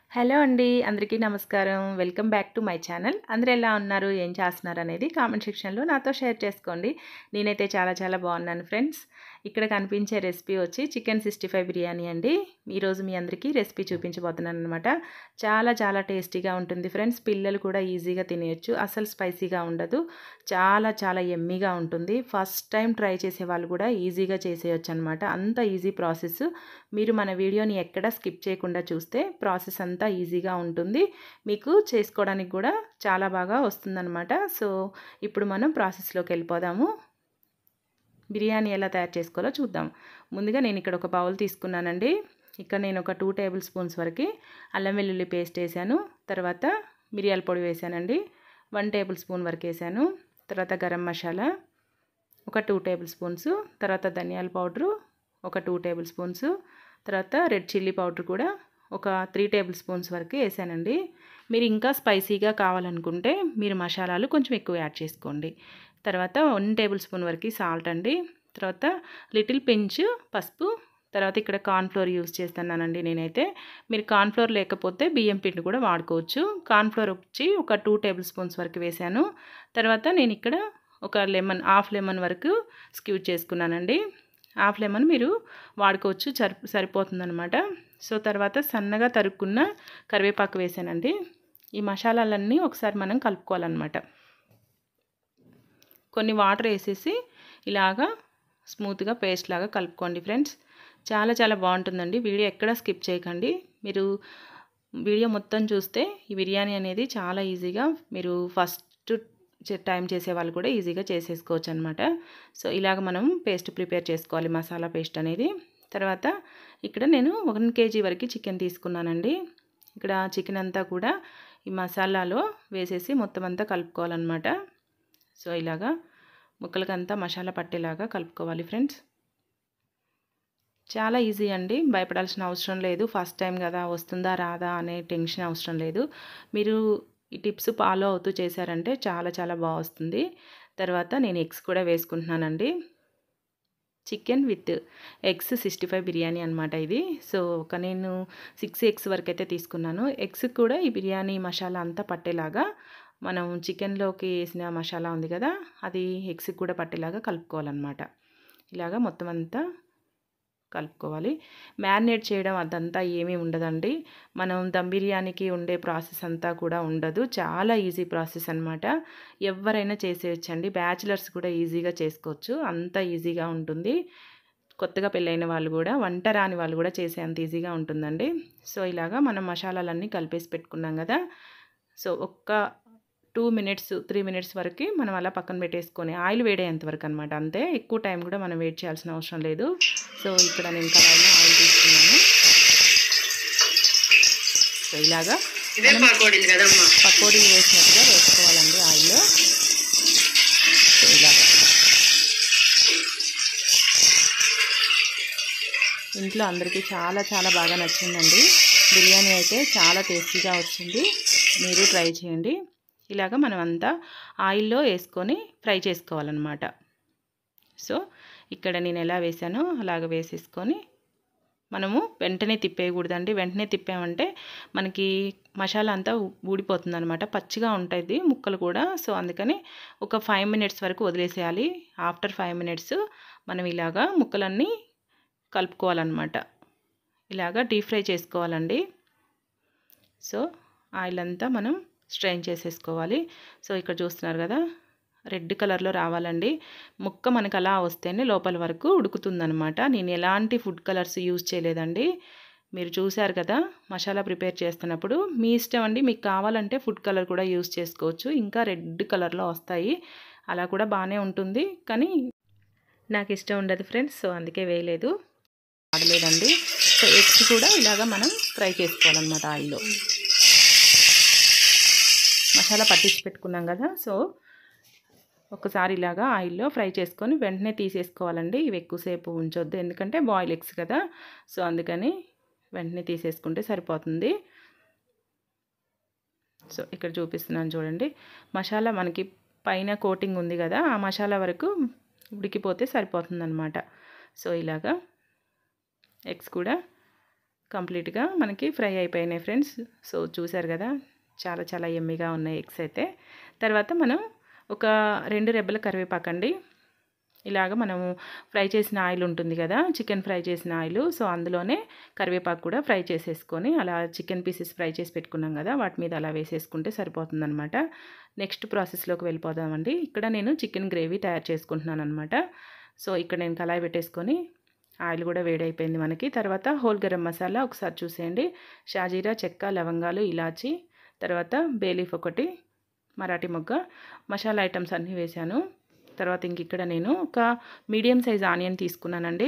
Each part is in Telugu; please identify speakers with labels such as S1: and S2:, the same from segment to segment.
S1: హలో అండి అందరికీ నమస్కారం welcome back to my channel అందరూ ఎలా ఉన్నారు ఏం చేస్తున్నారు అనేది కామెంట్ సెక్షన్లో నాతో షేర్ చేసుకోండి నేనైతే చాలా చాలా బాగున్నాను ఫ్రెండ్స్ ఇక్కడ కనిపించే రెసిపీ వచ్చి చికెన్ సిక్స్టీ ఫైవ్ బిర్యానీ అండి ఈరోజు మీ అందరికీ రెసిపీ చూపించబోతున్నాను అనమాట చాలా చాలా టేస్టీగా ఉంటుంది ఫ్రెండ్స్ పిల్లలు కూడా ఈజీగా తినేయచ్చు అసలు స్పైసీగా ఉండదు చాలా చాలా ఎమ్మీగా ఉంటుంది ఫస్ట్ టైం ట్రై చేసే వాళ్ళు కూడా ఈజీగా చేసేయచ్చు అనమాట అంత ఈజీ ప్రాసెస్ మీరు మన వీడియోని ఎక్కడ స్కిప్ చేయకుండా చూస్తే ప్రాసెస్ అంతా ఈజీగా ఉంటుంది మీకు చేసుకోవడానికి కూడా చాలా బాగా వస్తుందన్నమాట సో ఇప్పుడు మనం ప్రాసెస్లోకి వెళ్ళిపోదాము బిర్యానీ ఎలా తయారు చేసుకోవాలో చూద్దాం ముందుగా నేను ఇక్కడ ఒక బౌల్ తీసుకున్నానండి ఇక్కడ నేను ఒక టూ టేబుల్ స్పూన్స్ వరకు అల్లం వెల్లుల్లి పేస్ట్ వేసాను తర్వాత మిరియాల పొడి వేసానండి వన్ టేబుల్ స్పూన్ వరకు వేసాను తర్వాత గరం మసాలా ఒక టూ టేబుల్ స్పూన్స్ తర్వాత ధనియాల పౌడరు ఒక టూ టేబుల్ స్పూన్స్ తర్వాత రెడ్ చిల్లీ పౌడర్ కూడా ఒక త్రీ టేబుల్ స్పూన్స్ వరకు వేసానండి మీరు ఇంకా స్పైసీగా కావాలనుకుంటే మీరు మసాలాలు కొంచెం ఎక్కువ యాడ్ చేసుకోండి తర్వాత వన్ టేబుల్ స్పూన్ వరకు సాల్ట్ అండి తర్వాత లిటిల్ పించ్ పసుపు తర్వాత ఇక్కడ కార్న్ఫ్లోర్ యూస్ చేస్తున్నానండి నేనైతే మీరు కార్న్ఫ్లోర్ లేకపోతే బియ్యం పిండి కూడా వాడుకోవచ్చు కార్న్ఫ్లోర్ వచ్చి ఒక టూ టేబుల్ స్పూన్స్ వరకు వేసాను తర్వాత నేను ఇక్కడ ఒక లెమన్ హాఫ్ లెమన్ వరకు స్క్యూజ్ చేసుకున్నానండి హాఫ్ లెమన్ మీరు వాడుకోవచ్చు సరి సరిపోతుందనమాట సో తర్వాత సన్నగా తరుక్కున్న కరివేపాకు వేసానండి ఈ మసాలాలన్నీ ఒకసారి మనం కలుపుకోవాలన్నమాట కొన్ని వాటర్ వేసేసి ఇలాగా స్మూత్గా పేస్ట్ లాగా కలుపుకోండి ఫ్రెండ్స్ చాలా చాలా బాగుంటుందండి వీడియో ఎక్కడ స్కిప్ చేయకండి మీరు వీడియో మొత్తం చూస్తే ఈ బిర్యానీ అనేది చాలా ఈజీగా మీరు ఫస్ట్ టైం చేసే వాళ్ళు కూడా ఈజీగా చేసేసుకోవచ్చు అనమాట సో ఇలాగ మనం పేస్ట్ ప్రిపేర్ చేసుకోవాలి మసాలా పేస్ట్ అనేది తర్వాత ఇక్కడ నేను వన్ కేజీ వరకు చికెన్ తీసుకున్నానండి ఇక్కడ చికెన్ అంతా కూడా ఈ మసాలాలో వేసేసి మొత్తం అంతా కలుపుకోవాలన్నమాట సో ఇలాగా ముక్కలకంతా మసాలా పట్టేలాగా కలుపుకోవాలి ఫ్రెండ్స్ చాలా ఈజీ అండి భయపడాల్సిన అవసరం లేదు ఫస్ట్ టైం కదా వస్తుందా రాదా అనే టెన్షన్ అవసరం లేదు మీరు ఈ టిప్స్ ఫాలో అవుతూ చేశారంటే చాలా చాలా బాగా వస్తుంది తర్వాత నేను ఎగ్స్ కూడా వేసుకుంటున్నానండి chicken with eggs sixty five biryani అనమాట ఇది సో ఒక నేను సిక్స్ ఎగ్స్ వరకు అయితే తీసుకున్నాను ఎగ్స్ కూడా ఈ బిర్యానీ మసాలా అంతా పట్టేలాగా మనం చికెన్లోకి వేసిన మసాలా ఉంది కదా అది ఎగ్స్కి కూడా పట్టేలాగా కలుపుకోవాలన్నమాట ఇలాగా మొత్తం అంతా కలుపుకోవాలి మ్యారినేట్ చేయడం అదంతా ఏమీ ఉండదండి మనం దమ్ బిర్యానీకి ఉండే ప్రాసెస్ అంతా కూడా ఉండదు చాలా ఈజీ ప్రాసెస్ అనమాట ఎవరైనా చేసేయచ్చండి బ్యాచిలర్స్ కూడా ఈజీగా చేసుకోవచ్చు అంత ఈజీగా ఉంటుంది కొత్తగా పెళ్ళైన వాళ్ళు కూడా వంట రాని వాళ్ళు కూడా చేసే అంత ఈజీగా ఉంటుందండి సో ఇలాగా మనం మసాలాలన్నీ కలిపేసి పెట్టుకున్నాం కదా సో ఒక్క టూ మినిట్స్ త్రీ మినిట్స్ వరకు మనం అలా పక్కన పెట్టేసుకొని ఆయిల్ వేడేంత వరకు అనమాట అంతే ఎక్కువ టైం కూడా మనం వెయిట్ చేయాల్సిన అవసరం లేదు సో ఇక్కడ నేను కళాయిలో ఆయిల్ తీసుకున్నాను సో ఇలాగా పకోడీ వేసినట్టుగా వేసుకోవాలండి ఆయిల్లో సో ఇలాగా ఇంట్లో అందరికీ చాలా చాలా బాగా నచ్చిందండి బిర్యానీ అయితే చాలా టేస్టీగా వచ్చింది మీరు ట్రై చేయండి ఇలాగ మనం అంతా ఆయిల్లో వేసుకొని ఫ్రై చేసుకోవాలన్నమాట సో ఇక్కడ నేను ఎలా వేసానో అలాగ వేసేసుకొని మనము వెంటనే తిప్పేయకూడదండి వెంటనే తిప్పామంటే మనకి మసాలా అంతా ఊడిపోతుంది అనమాట పచ్చిగా ఉంటుంది ముక్కలు కూడా సో అందుకని ఒక ఫైవ్ మినిట్స్ వరకు వదిలేసేయాలి ఆఫ్టర్ ఫైవ్ మినిట్స్ మనం ఇలాగా ముక్కలన్నీ కలుపుకోవాలన్నమాట ఇలాగా డీప్ ఫ్రై చేసుకోవాలండి సో ఆయిల్ అంతా మనం స్ట్రెయిన్ చేసేసుకోవాలి సో ఇక్కడ చూస్తున్నారు కదా రెడ్ కలర్లో రావాలండి ముక్క మనకు అలా వస్తేనే లోపల వరకు ఉడుకుతుందనమాట నేను ఎలాంటి ఫుడ్ కలర్స్ యూజ్ చేయలేదండి మీరు చూశారు కదా మసాలా ప్రిపేర్ చేస్తున్నప్పుడు మీ ఇష్టం అండి మీకు కావాలంటే ఫుడ్ కలర్ కూడా యూజ్ చేసుకోవచ్చు ఇంకా రెడ్ కలర్లో వస్తాయి అలా కూడా బాగానే ఉంటుంది కానీ నాకు ఇష్టం ఉండదు ఫ్రెండ్స్ సో అందుకే వేయలేదు వాడలేదండి సో ఎగ్స్ కూడా ఇలాగా మనం ఫ్రై చేసుకోవాలన్నమాట ఆయిల్లో మసాలా పట్టించి పెట్టుకున్నాం కదా సో ఒకసారి ఇలాగా ఆయిల్లో ఫ్రై చేసుకొని వెంటనే తీసేసుకోవాలండి ఇవి ఎక్కువసేపు ఉంచొద్దు ఎందుకంటే బాయిల్ ఎగ్స్ కదా సో అందుకని వెంటనే తీసేసుకుంటే సరిపోతుంది సో ఇక్కడ చూపిస్తున్నాను చూడండి మసాలా మనకి పైన కోటింగ్ ఉంది కదా ఆ మసాలా వరకు ఉడికిపోతే సరిపోతుందన్నమాట సో ఇలాగా ఎగ్స్ కూడా కంప్లీట్గా మనకి ఫ్రై అయిపోయినాయి ఫ్రెండ్స్ సో చూసారు కదా చాలా చాలా ఎమ్మిగా ఉన్నాయి ఎగ్స్ అయితే తర్వాత మనం ఒక రెండు రెబ్బల కరివేపాకండి ఇలాగ మనము ఫ్రై చేసిన ఆయిల్ ఉంటుంది కదా చికెన్ ఫ్రై చేసిన ఆయిల్ సో అందులోనే కరివేపాకు కూడా ఫ్రై చేసేసుకొని అలా చికెన్ పీసెస్ ఫ్రై చేసి పెట్టుకున్నాం కదా వాటి మీద అలా వేసేసుకుంటే సరిపోతుందనమాట నెక్స్ట్ ప్రాసెస్లోకి వెళ్ళిపోదామండి ఇక్కడ నేను చికెన్ గ్రేవీ తయారు చేసుకుంటున్నాను అనమాట సో ఇక్కడ నేను కళాయి పెట్టేసుకొని ఆయిల్ కూడా వేడైపోయింది మనకి తర్వాత హోల్ గరం మసాలా ఒకసారి చూసేయండి షాజీరా చెక్క లవంగాలు ఇలాచి తర్వాత బేలీఫ్ ఒకటి మరాఠీ మొగ్గ మసాలా ఐటమ్స్ అన్నీ వేశాను తర్వాత ఇంక ఇక్కడ నేను ఒక మీడియం సైజ్ ఆనియన్ తీసుకున్నానండి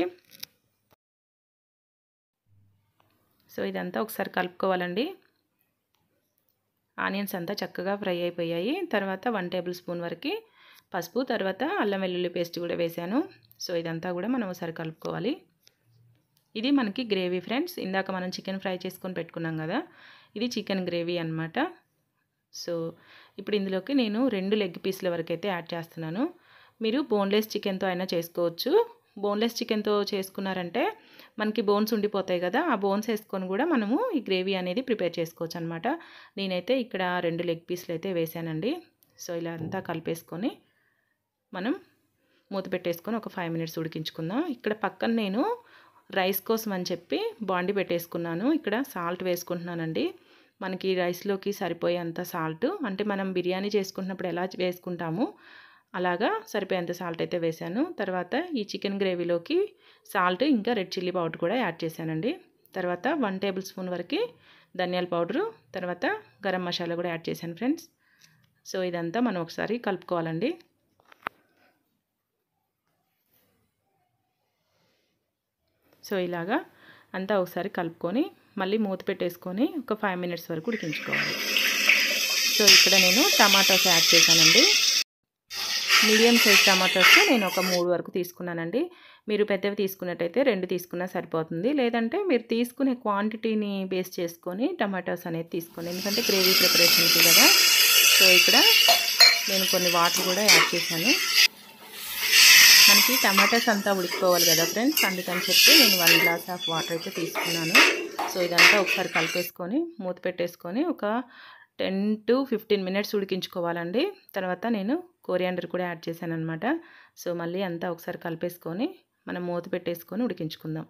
S1: సో ఇదంతా ఒకసారి కలుపుకోవాలండి ఆనియన్స్ అంతా చక్కగా ఫ్రై అయిపోయాయి తర్వాత వన్ టేబుల్ స్పూన్ వరకు పసుపు తర్వాత అల్లం వెల్లుల్లి పేస్ట్ కూడా వేశాను సో ఇదంతా కూడా మనం ఒకసారి కలుపుకోవాలి ఇది మనకి గ్రేవీ ఫ్రెండ్స్ ఇందాక మనం చికెన్ ఫ్రై చేసుకొని పెట్టుకున్నాం కదా ఇది చికెన్ గ్రేవీ అనమాట సో ఇప్పుడు ఇందులోకి నేను రెండు లెగ్ పీస్ల వరకు అయితే యాడ్ చేస్తున్నాను మీరు బోన్లెస్ చికెన్తో అయినా చేసుకోవచ్చు బోన్లెస్ చికెన్తో చేసుకున్నారంటే మనకి బోన్స్ ఉండిపోతాయి కదా ఆ బోన్స్ వేసుకొని కూడా మనము ఈ గ్రేవీ అనేది ప్రిపేర్ చేసుకోవచ్చు అనమాట నేనైతే ఇక్కడ రెండు లెగ్ పీస్లు అయితే వేసానండి సో ఇలా అంతా కలిపేసుకొని మనం మూత పెట్టేసుకొని ఒక ఫైవ్ మినిట్స్ ఉడికించుకుందాం ఇక్కడ పక్కన నేను రైస్ కోసం అని చెప్పి బాండి పెట్టేసుకున్నాను ఇక్కడ సాల్ట్ వేసుకుంటున్నానండి మనకి రైస్లోకి సరిపోయేంత సాల్ట్ అంటే మనం బిర్యానీ చేసుకుంటున్నప్పుడు ఎలా వేసుకుంటాము అలాగా సరిపోయేంత సాల్ట్ అయితే వేసాను తర్వాత ఈ చికెన్ గ్రేవీలోకి సాల్ట్ ఇంకా రెడ్ చిల్లీ పౌడర్ కూడా యాడ్ చేశానండి తర్వాత వన్ టేబుల్ స్పూన్ వరకు ధనియాల పౌడరు తర్వాత గరం మసాలా కూడా యాడ్ చేశాను ఫ్రెండ్స్ సో ఇదంతా మనం ఒకసారి కలుపుకోవాలండి సో ఇలాగా అంతా ఒకసారి కలుపుకొని మళ్ళీ మూత పెట్టేసుకొని ఒక ఫైవ్ మినిట్స్ వరకు ఉడికించుకోవాలి సో ఇక్కడ నేను టమాటాస్ యాడ్ చేశానండి మీడియం సైజ్ టమాటోస్ నేను ఒక మూడు వరకు తీసుకున్నానండి మీరు పెద్దవి తీసుకున్నట్టయితే రెండు తీసుకున్నా సరిపోతుంది లేదంటే మీరు తీసుకునే క్వాంటిటీని బేస్ చేసుకొని టమాటోస్ అనేది తీసుకోండి ఎందుకంటే గ్రేవీ ప్రిపరేషన్కి కదా సో ఇక్కడ నేను కొన్ని వాటర్ కూడా యాడ్ చేశాను మనకి టమాటాస్ అంతా ఉడికిపోవాలి కదా ఫ్రెండ్స్ అందుకని చెప్పి నేను వన్ గ్లాస్ ఆఫ్ వాటర్ అయితే తీసుకున్నాను సో ఇదంతా ఒకసారి కలిపేసుకొని మూత పెట్టేసుకొని ఒక టెన్ టు ఫిఫ్టీన్ మినిట్స్ ఉడికించుకోవాలండి తర్వాత నేను కోరియాండర్ కూడా యాడ్ చేశాను అనమాట సో మళ్ళీ అంతా ఒకసారి కలిపేసుకొని మనం మూత పెట్టేసుకొని ఉడికించుకుందాం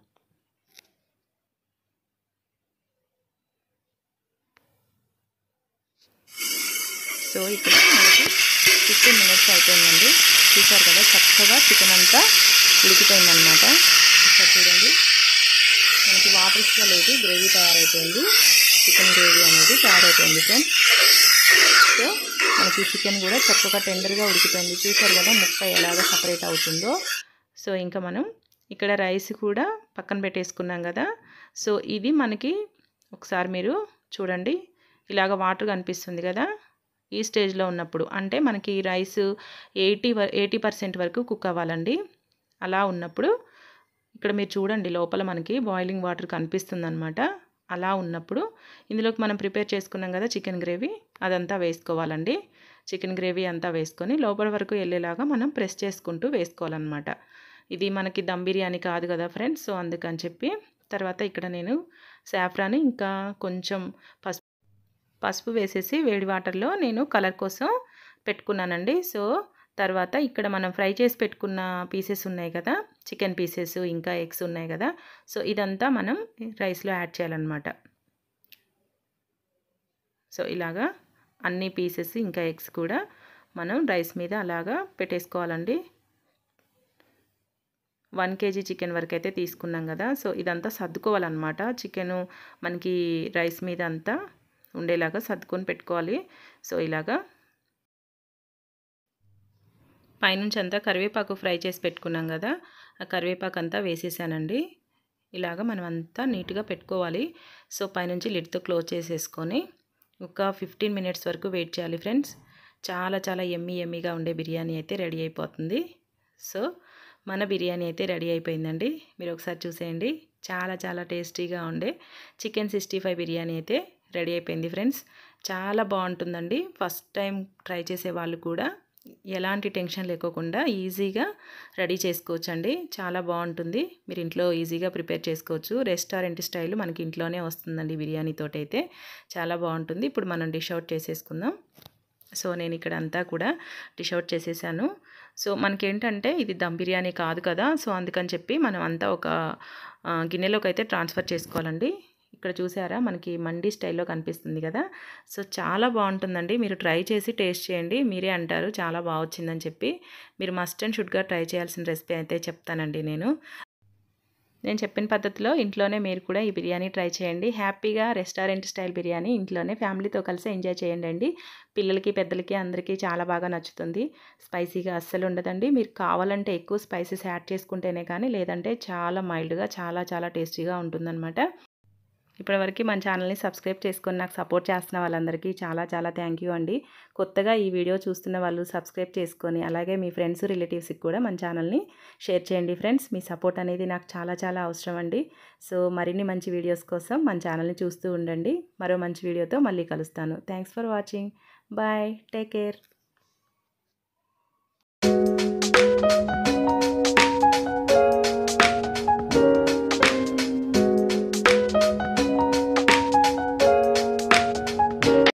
S1: సో ఇక్కడ మనకి ఫిఫ్టీన్ మినిట్స్ అయిపోయిందండి చూసారు కదా చక్కగా చికెన్ అంతా ఉడికిపోయిందనమాట ఇక్కడ చూడండి మనకి వాటర్స్గా లేదు గ్రేవీ తయారైపోయింది చికెన్ గ్రేవీ అనేది తయారైపోయింది ఫ్రెండ్స్ సో మనకి చికెన్ కూడా చక్కగా టెండర్గా ఉడికిపోయింది చూసారు కదా ముక్క ఎలాగ సపరేట్ అవుతుందో సో ఇంకా మనం ఇక్కడ రైస్ కూడా పక్కన పెట్టేసుకున్నాం కదా సో ఇది మనకి ఒకసారి మీరు చూడండి ఇలాగ వాటర్ కనిపిస్తుంది కదా ఈ స్టేజ్లో ఉన్నప్పుడు అంటే మనకి రైస్ ఎయిటీ ఎయిటీ పర్సెంట్ వరకు కుక్ అవ్వాలండి అలా ఉన్నప్పుడు ఇక్కడ మీరు చూడండి లోపల మనకి బాయిలింగ్ వాటర్ కనిపిస్తుంది అనమాట అలా ఉన్నప్పుడు ఇందులోకి మనం ప్రిపేర్ చేసుకున్నాం కదా చికెన్ గ్రేవీ అదంతా వేసుకోవాలండి చికెన్ గ్రేవీ అంతా వేసుకొని లోపల వరకు వెళ్ళేలాగా మనం ప్రెస్ చేసుకుంటూ వేసుకోవాలన్నమాట ఇది మనకి దమ్ బిర్యానీ కాదు కదా ఫ్రెండ్స్ సో అందుకని చెప్పి తర్వాత ఇక్కడ నేను సాఫ్రాన్ ఇంకా కొంచెం పసుపు పసుపు వేసేసి వేడి వాటర్లో నేను కలర్ కోసం పెట్టుకున్నానండి సో తర్వాత ఇక్కడ మనం ఫ్రై చేసి పెట్టుకున్న పీసెస్ ఉన్నాయి కదా చికెన్ పీసెస్ ఇంకా ఎగ్స్ ఉన్నాయి కదా సో ఇదంతా మనం రైస్లో యాడ్ చేయాలన్నమాట సో ఇలాగా అన్ని పీసెస్ ఇంకా ఎగ్స్ కూడా మనం రైస్ మీద అలాగా పెట్టేసుకోవాలండి వన్ కేజీ చికెన్ వరకు అయితే తీసుకున్నాం కదా సో ఇదంతా సర్దుకోవాలన్నమాట చికెను మనకి రైస్ మీద అంతా ఉండేలాగా సర్దుకొని పెట్టుకోవాలి సో ఇలాగా పైనుంచి అంతా కరివేపాకు ఫ్రై చేసి పెట్టుకున్నాం కదా ఆ కరివేపాకు అంతా వేసేసానండి ఇలాగ మనం అంతా నీట్గా పెట్టుకోవాలి సో పైనుంచి లిడ్తో క్లోజ్ చేసేసుకొని ఒక ఫిఫ్టీన్ మినిట్స్ వరకు వెయిట్ చేయాలి ఫ్రెండ్స్ చాలా చాలా ఎమ్మీ ఎమ్మీగా ఉండే బిర్యానీ అయితే రెడీ అయిపోతుంది సో మన బిర్యానీ అయితే రెడీ అయిపోయిందండి మీరు ఒకసారి చూసేయండి చాలా చాలా టేస్టీగా ఉండే చికెన్ సిక్స్టీ ఫైవ్ బిర్యానీ అయితే రెడీ అయిపోయింది ఫ్రెండ్స్ చాలా బాగుంటుందండి ఫస్ట్ టైం ట్రై చేసే వాళ్ళు కూడా ఎలాంటి టెన్షన్ లేకోకుండా ఈజీగా రెడీ చేసుకోవచ్చండి చాలా బాగుంటుంది మీరు ఇంట్లో ఈజీగా ప్రిపేర్ చేసుకోవచ్చు రెస్టారెంట్ స్టైల్ మనకి ఇంట్లోనే వస్తుందండి బిర్యానీతో అయితే చాలా బాగుంటుంది ఇప్పుడు మనం డిష్ అవుట్ చేసేసుకుందాం సో నేను ఇక్కడ అంతా కూడా డిష్ అవుట్ చేసేసాను సో మనకేంటంటే ఇది దమ్ బిర్యానీ కాదు కదా సో అందుకని చెప్పి మనం అంతా ఒక గిన్నెలోకి అయితే ట్రాన్స్ఫర్ చేసుకోవాలండి ఇక్కడ చూసారా మనకి మండీ స్టైల్లో కనిపిస్తుంది కదా సో చాలా బాగుంటుందండి మీరు ట్రై చేసి టేస్ట్ చేయండి మీరే అంటారు చాలా బాగా వచ్చిందని చెప్పి మీరు మస్ట్ అండ్ షుడ్గా ట్రై చేయాల్సిన రెసిపీ అయితే చెప్తానండి నేను నేను చెప్పిన పద్ధతిలో ఇంట్లోనే మీరు కూడా ఈ బిర్యానీ ట్రై చేయండి హ్యాపీగా రెస్టారెంట్ స్టైల్ బిర్యానీ ఇంట్లోనే ఫ్యామిలీతో కలిసి ఎంజాయ్ చేయండి అండి పిల్లలకి పెద్దలకి అందరికీ చాలా బాగా నచ్చుతుంది స్పైసీగా అస్సలు ఉండదండి మీరు కావాలంటే ఎక్కువ స్పైసెస్ యాడ్ చేసుకుంటేనే కానీ లేదంటే చాలా మైల్డ్గా చాలా చాలా టేస్టీగా ఉంటుందన్నమాట ఇప్పటివరకు మన ఛానల్ని సబ్స్క్రైబ్ చేసుకొని నాకు సపోర్ట్ చేస్తున్న వాళ్ళందరికీ చాలా చాలా థ్యాంక్ యూ అండి కొత్తగా ఈ వీడియో చూస్తున్న వాళ్ళు సబ్స్క్రైబ్ చేసుకొని అలాగే మీ ఫ్రెండ్స్ రిలేటివ్స్కి కూడా మన ఛానల్ని షేర్ చేయండి ఫ్రెండ్స్ మీ సపోర్ట్ అనేది నాకు చాలా చాలా అవసరం అండి సో మరిన్ని మంచి వీడియోస్ కోసం మన ఛానల్ని చూస్తూ ఉండండి మరో మంచి వీడియోతో మళ్ళీ కలుస్తాను thanks for watching bye take care